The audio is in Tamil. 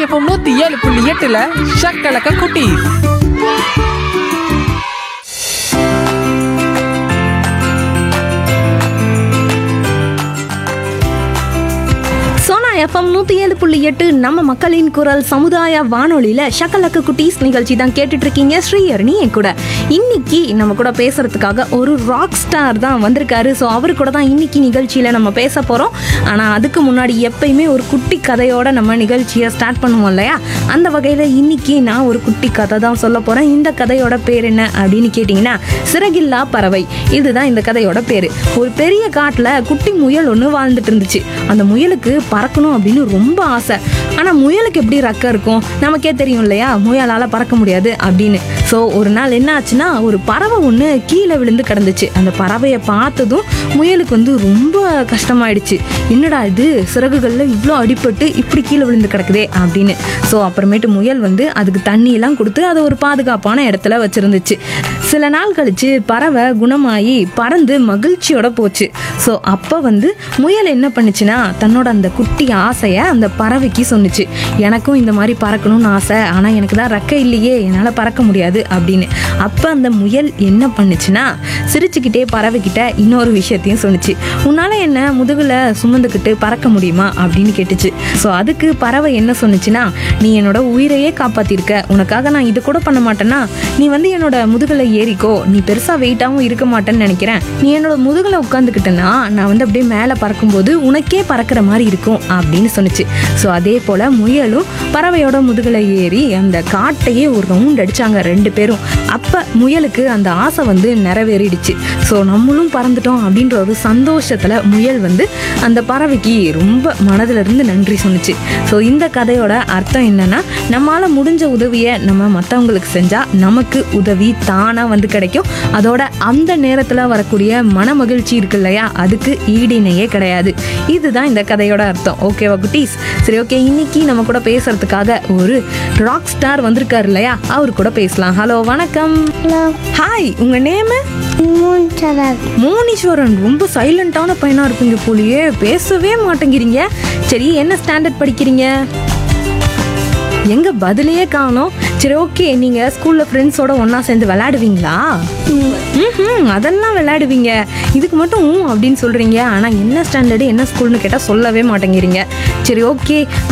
எஃப்எம் நூத்தி ஏழு புள்ளி எட்டுல ஷக்கலக்க குட்டி சோனா எஃப்எம் நூற்றி ஏழு புள்ளி எட்டு நம்ம மக்களின் குரல் சமுதாய வானொலியில் ஷக்கலக்கு குட்டீஸ் நிகழ்ச்சி தான் கேட்டுட்டு இருக்கீங்க ஸ்ரீஹரணி என் கூட இன்னைக்கு நம்ம கூட பேசுறதுக்காக ஒரு ராக் ஸ்டார் தான் வந்திருக்காரு ஸோ அவர் கூட தான் இன்னைக்கு நிகழ்ச்சியில் நம்ம பேச போகிறோம் ஆனால் அதுக்கு முன்னாடி எப்பயுமே ஒரு குட்டி கதையோட நம்ம நிகழ்ச்சியை ஸ்டார்ட் பண்ணுவோம் இல்லையா அந்த வகையில் இன்னைக்கு நான் ஒரு குட்டி கதை தான் சொல்ல போகிறேன் இந்த கதையோட பேர் என்ன அப்படின்னு கேட்டிங்கன்னா சிறகில்லா பறவை இதுதான் இந்த கதையோட பேர் ஒரு பெரிய காட்டில் குட்டி முயல் ஒன்று வாழ்ந்துட்டு இருந்துச்சு அந்த முயலுக்கு பறக்கணும் அப்படின்னு ரொம்ப ஆசை ஆனால் முயலுக்கு எப்படி ரெக்க இருக்கும் நமக்கே தெரியும் இல்லையா முயலால் பறக்க முடியாது அப்படின்னு ஸோ ஒரு நாள் என்ன ஆச்சுன்னா ஒரு பறவை ஒன்று கீழே விழுந்து கிடந்துச்சு அந்த பறவையை பார்த்ததும் முயலுக்கு வந்து ரொம்ப கஷ்டமாயிடுச்சு என்னடா இது சிறகுகளில் இவ்வளோ அடிபட்டு இப்படி கீழே விழுந்து கிடக்குதே அப்படின்னு ஸோ அப்புறமேட்டு முயல் வந்து அதுக்கு தண்ணியெல்லாம் கொடுத்து அதை ஒரு பாதுகாப்பான இடத்துல வச்சிருந்துச்சு சில நாள் கழிச்சு பறவை குணமாயி பறந்து மகிழ்ச்சியோட போச்சு ஸோ அப்போ வந்து முயல் என்ன பண்ணுச்சுன்னா தன்னோட அந்த குட்டி ஆசையை அந்த பறவைக்கு சொன்னுச்சு எனக்கும் இந்த மாதிரி பறக்கணும்னு ஆசை ஆனால் எனக்கு தான் ரெக்கை இல்லையே என்னால் பறக்க முடியாது அப்படின்னு அப்போ அந்த முயல் என்ன பண்ணுச்சுன்னா சிரிச்சுக்கிட்டே பறவைக்கிட்ட இன்னொரு விஷயத்தையும் சொன்னுச்சு உன்னால் என்ன முதுகில் சுமந்துக்கிட்டு பறக்க முடியுமா அப்படின்னு கேட்டுச்சு ஸோ அதுக்கு பறவை என்ன சொன்னுச்சுன்னா நீ என்னோட உயிரையே காப்பாத்திருக்க உனக்காக நான் இது கூட பண்ண மாட்டேன்னா நீ வந்து என்னோட முதுகில் ஏறிக்கோ நீ பெருசாக வெயிட்டாகவும் இருக்க மாட்டேன்னு நினைக்கிறேன் நீ என்னோட முதுகில் உட்காந்துக்கிட்டேன்னா நான் வந்து அப்படியே மேலே பறக்கும்போது உனக்கே பறக்கிற மாதிரி இருக்கும் அப்படின்னு சொன்னுச்சு ஸோ அதே போல் முயலும் பறவையோட முதுகில் ஏறி அந்த காட்டையே ஒரு ரவுண்ட் அடிச்சாங்க ரெண்டு பேரும் அப்போ முயலுக்கு அந்த ஆசை வந்து நிறைவேறிடுச்சு ஸோ நம்மளும் பறந்துட்டோம் அப்படின்ற ஒரு சந்தோஷத்தில் முயல் வந்து அந்த பறவைக்கு ரொம்ப மனதுல இருந்து நன்றி சொன்னுச்சு ஸோ இந்த கதையோட அர்த்தம் என்னன்னா நம்மளால முடிஞ்ச உதவியை நம்ம மற்றவங்களுக்கு செஞ்சால் நமக்கு உதவி தானாக வந்து கிடைக்கும் அதோட அந்த நேரத்தில் வரக்கூடிய மன மகிழ்ச்சி இருக்கு இல்லையா அதுக்கு ஈடிணையே கிடையாது இதுதான் இந்த கதையோட அர்த்தம் ஓகேவா குட்டீஸ் சரி ஓகே இன்னைக்கு நம்ம கூட பேசுறதுக்காக ஒரு ராக் ஸ்டார் வந்திருக்காரு இல்லையா அவர் கூட பேசலாம் ஹலோ வணக்கம் ஹலோ ஹாய் உங்க நேமு மூன்சரன் மோனீஸ்வரன் ரொம்ப சைலண்டான பையனா இருப்பீங்க போலியே பேசவே மாட்டேங்கிறீங்க சரி என்ன ஸ்டாண்டர்ட் படிக்கிறீங்க எங்க பதிலையே காணோம் சரி ஓகே நீங்க ஸ்கூல்ல ஃப்ரெண்ட்ஸோட ஒண்ணா சேர்ந்து விளையாடுவீங்களா ம் அதெல்லாம் விளையாடுவீங்க இதுக்கு மட்டும் ஊ அப்படின்னு சொல்றீங்க ஆனா என்ன ஸ்டாண்டர்டு என்ன ஸ்கூல்னு கேட்டா சொல்லவே மாட்டேங்கிறீங்க சரி ஓகே